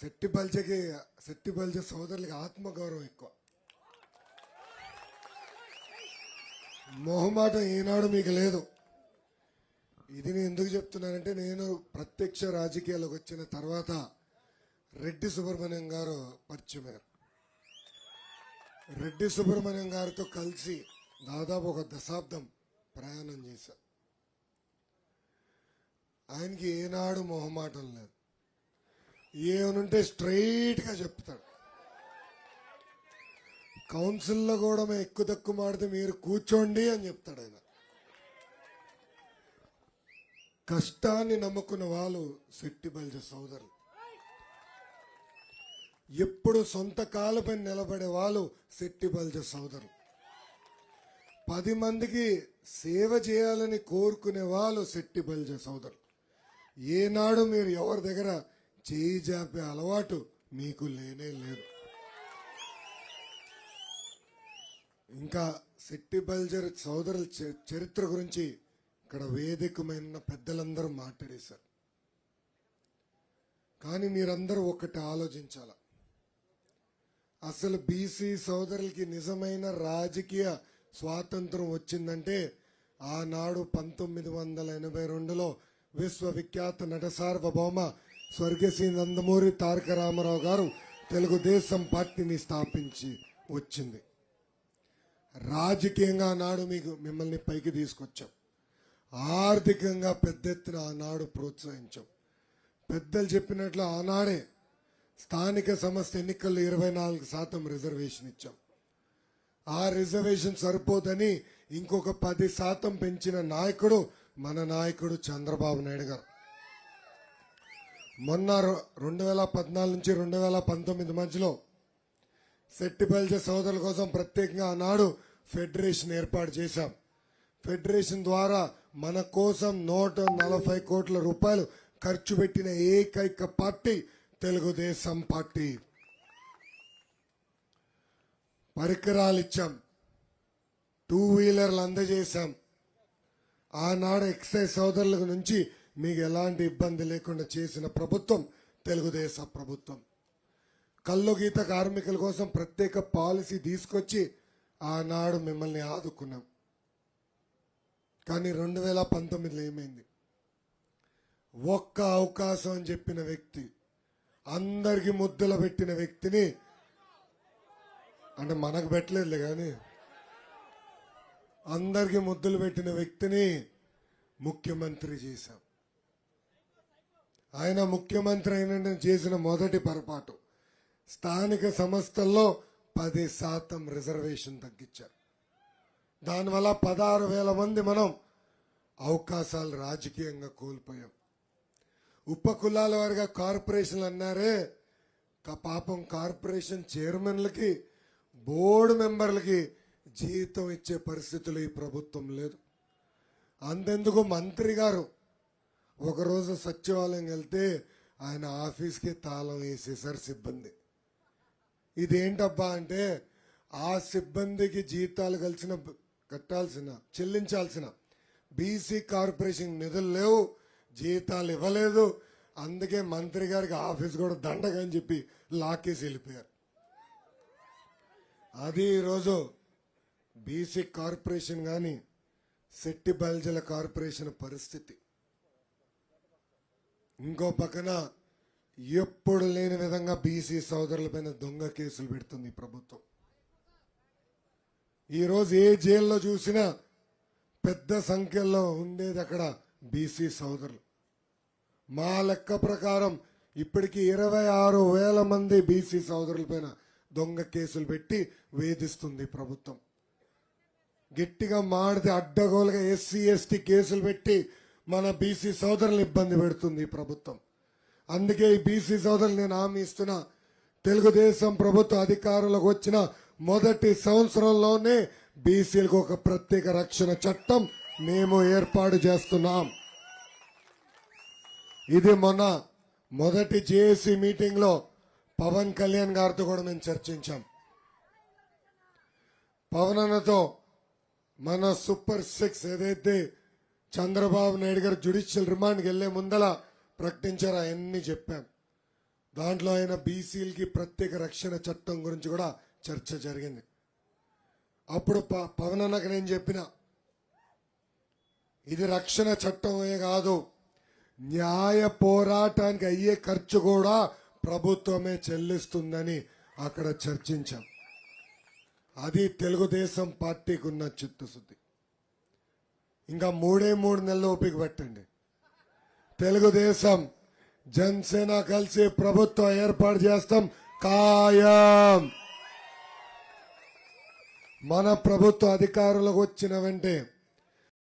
శెట్టి బల్జకి శెట్టి బల్జ సోదరులకి ఆత్మగౌరవం ఎక్కువ మొహమాటం ఈనాడు మీకు లేదు ఇది నేను ఎందుకు చెప్తున్నానంటే నేను ప్రత్యక్ష రాజకీయాలకు వచ్చిన తర్వాత రెడ్డి సుబ్రహ్మణ్యం గారు పరిచయమయ్యారు రెడ్డి సుబ్రహ్మణ్యం గారితో కలిసి దాదాపు ఒక దశాబ్దం ప్రయాణం చేశారు ఆయనకి ఏనాడు మొహమాటం లేదు ఏమనుంటే స్ట్రైట్ గా చెప్తాడు కౌన్సిల్లో కూడా మేము ఎక్కువ తక్కువ మాడితే మీరు కూర్చోండి అని చెప్తాడు ఆయన కష్టాన్ని నమ్ముకున్న వాళ్ళు శెట్టి బల్జ సోదరులు ఎప్పుడు సొంత కాళ్ళపై నిలబడే వాళ్ళు శెట్టి బల్జ సోదరులు పది మందికి సేవ చేయాలని కోరుకునే వాళ్ళు శెట్టి బల్జ సోదరులు ఏనాడు మీరు ఎవరి దగ్గర చేయి జాపే అలవాటు మీకు లేనే లేదు ఇంకా శెట్టి బల్జర్ సోదరుల చ- చరిత్ర గురించి ఇక్కడ వేదికమైన పెద్దలందరూ మాట్లాడేశారు కానీ మీరందరూ ఒకటి ఆలోచించాల అసలు బీసీ సోదరులకి నిజమైన రాజకీయ స్వాతంత్రం వచ్చిందంటే ఆనాడు పంతొమ్మిది వందల ఎనభై రెండులో విశ్వవిఖ్యాత నట సార్వభౌమ స్వర్గశ్రీ నందమూరి తారక రామారావు గారు తెలుగుదేశం పార్టీని స్థాపించి వచ్చింది రాజకీయంగా ఆనాడు మీకు మిమ్మల్ని పైకి తీసుకొచ్చాం ఆర్థికంగా పెద్ద ఎత్తున ఆనాడు ప్రోత్సహించాం పెద్దలు చెప్పినట్లు ఆనాడే స్థానిక సంస్థ ఎన్నికల్లో ఇరవై నాలుగు శాతం రిజర్వేషన్ ఇచ్చాం ఆ రిజర్వేషన్ సరిపోదని ఇంకొక పది శాతం పెంచిన నాయకుడు మన నాయకుడు చంద్రబాబు నాయుడు గారు మొన్న రొ- రెండు వేల పద్నాలుగు నుంచి రెండు వేల పంతొమ్మిది మధ్యలో సెట్టిబల్జ సోదరుల కోసం ప్రత్యేకంగా ఆనాడు ఫెడరేషన్ ఏర్పాటు చేశాం ఫెడరేషన్ ద్వారా మన కోసం నూట నలభై కోట్ల రూపాయలు ఖర్చు పెట్టిన ఏకైక పార్టీ తెలుగుదేశం పార్టీ పరికరాలు ఇచ్చాం టూ వీలర్లు అందజేశాం ఆనాడు ఎక్సైజ్ సోదరుల నుంచి మీకు ఎలాంటి ఇబ్బంది లేకుండా చేసిన ప్రభుత్వం తెలుగుదేశం ప్రభుత్వం కల్లు గీత కార్మికుల కోసం ప్రత్యేక పాలసీ తీసుకొచ్చి ఆనాడు మిమ్మల్ని ఆదుకున్నాం కానీ రెండు వేల పంతొమ్మిదిలో ఏమైంది ఒక్క అవకాశం అని చెప్పిన వ్యక్తి అందరికి ముద్దులు పెట్టిన వ్యక్తిని అంటే మనకు పెట్టలేదులే కానీ అందరికి ముద్దులు పెట్టిన వ్యక్తిని ముఖ్యమంత్రి చేశాం ఆయన ముఖ్యమంత్రి అయిన చేసిన మొదటి పొరపాటు స్థానిక సంస్థల్లో పది శాతం రిజర్వేషన్ తగ్గించారు దానివల్ల పదహారు వేల మంది మనం అవకాశాలు రాజకీయంగా కోల్పోయాం ఉప కులాల వారిగా కార్పొరేషన్లు అన్నారే క- పాపం కార్పొరేషన్ చైర్మన్లకి బోర్డు మెంబర్లకి జీతం ఇచ్చే పరిస్థితులు ఈ ప్రభుత్వం లేదు అంతెందుకు మంత్రి గారు ఒకరోజు సచివాలయం వెళ్తే ఆయన ఆఫీస్కి తాళం వేసేసారు సిబ్బంది ఇదేంటబ్బా అంటే ఆ సిబ్బందికి జీతాలు కలిసిన కట్టాల్సిన చెల్లించాల్సిన బీసీ కార్పొరేషన్ నిధులు లేవు జీతాలు ఇవ్వలేదు అందుకే మంత్రి గారికి ఆఫీస్ కూడా దండగా అని చెప్పి లాకేసి వెళ్ళిపోయారు అది ఈరోజు బీసీ కార్పొరేషన్ కానీ శెట్టి బల్జల కార్పొరేషన్ పరిస్థితి ఇంకో పక్కన ఎప్పుడు లేని విధంగా బీసీ సోదరులపైన దొంగ కేసులు పెడుతుంది ఈ ప్రభుత్వం ఈరోజు ఏ జైల్లో చూసినా పెద్ద సంఖ్యలో ఉండేది అక్కడ బీసీ సోదరులు మా లెక్క ప్రకారం ఇప్పటికి ఇరవై ఆరు వేల మంది బీసీ సోదరులపైన దొంగ కేసులు పెట్టి వేధిస్తుంది ప్రభుత్వం గట్టిగా మాడితే అడ్డగోలుగా ఎస్సీ ఎస్టీ కేసులు పెట్టి మన బీసీ సోదరులను ఇబ్బంది పెడుతుంది ఈ ప్రభుత్వం అందుకే ఈ బీసీ సోదరులు నేను హామీ ఇస్తున్నా తెలుగుదేశం ప్రభుత్వ అధికారులకు వచ్చిన మొదటి సంవత్సరంలోనే బీసీలకు ఒక ప్రత్యేక రక్షణ చట్టం మేము ఏర్పాటు చేస్తున్నాం ఇది మొన్న మొదటి జేఏసీ మీటింగ్ లో పవన్ కళ్యాణ్ గారితో కూడా మేము చర్చించాం పవన్ అన్నతో మన సూపర్ సిక్స్ ఏదైతే చంద్రబాబు నాయుడు గారు జ్యుడిషియల్ రిమాండ్కి వెళ్లే ముందల ప్రకటించారో అవన్నీ చెప్పాం దాంట్లో ఆయన బీసీలకి ప్రత్యేక రక్షణ చట్టం గురించి కూడా చర్చ జరిగింది అప్పుడు ప- పవన్ అన్నకు నేను చెప్పిన ఇది రక్షణ చట్టమే కాదు న్యాయ పోరాటానికి అయ్యే ఖర్చు కూడా ప్రభుత్వమే చెల్లిస్తుందని అక్కడ చర్చించాం అది తెలుగుదేశం పార్టీకి ఉన్న చిత్తశుద్ధి ఇంకా మూడే మూడు నెలలు ఓపిక పెట్టండి తెలుగుదేశం జనసేన కలిసి ప్రభుత్వం ఏర్పాటు చేస్తాం ఖాయం మన ప్రభుత్వ అధికారులకు వచ్చిన వెంటే